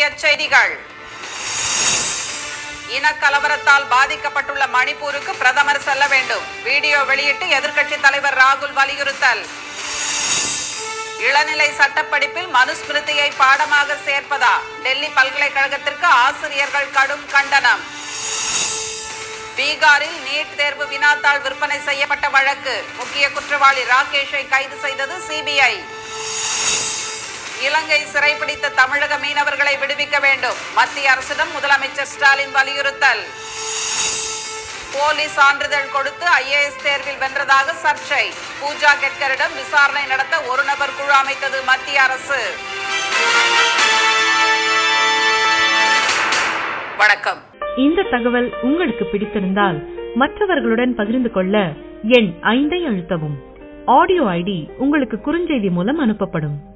முக்கிய செய்திகள் இனக்கலவரத்தால் பாதிக்கப்பட்டுள்ள மணிப்பூருக்கு பிரதமர் செல்ல வேண்டும் வீடியோ வெளியிட்டு எதிர்க்கட்சி தலைவர் ராகுல் வலியுறுத்தல் இளநிலை சட்டப்படிப்பில் மனுஸ்மிருதியை பாடமாக சேர்ப்பதா டெல்லி பல்கலைக்கழகத்திற்கு ஆசிரியர்கள் கடும் கண்டனம் பீகாரில் நீட் தேர்வு வினாத்தாள் விற்பனை செய்யப்பட்ட வழக்கு முக்கிய குற்றவாளி ராகேஷை கைது செய்தது சிபிஐ இலங்கை சிறைப்பிடித்த தமிழக மீனவர்களை விடுவிக்க வேண்டும் மத்திய அரசிடம் முதலமைச்சர் ஸ்டாலின் வலியுறுத்தல் போலி சான்றிதழ் கொடுத்து ஐஏஎஸ் தேர்வில் வென்றதாக சர்ச்சை பூஜா கெட்கரிடம் விசாரணை நடத்த ஒரு நபர் குழு அமைத்தது மத்திய அரசு வணக்கம் இந்த தகவல் உங்களுக்கு பிடித்திருந்தால் மற்றவர்களுடன் பகிர்ந்து கொள்ள எண் ஐந்தை அழுத்தவும் ஆடியோ ஐடி உங்களுக்கு குறுஞ்செய்தி மூலம் அனுப்பப்படும்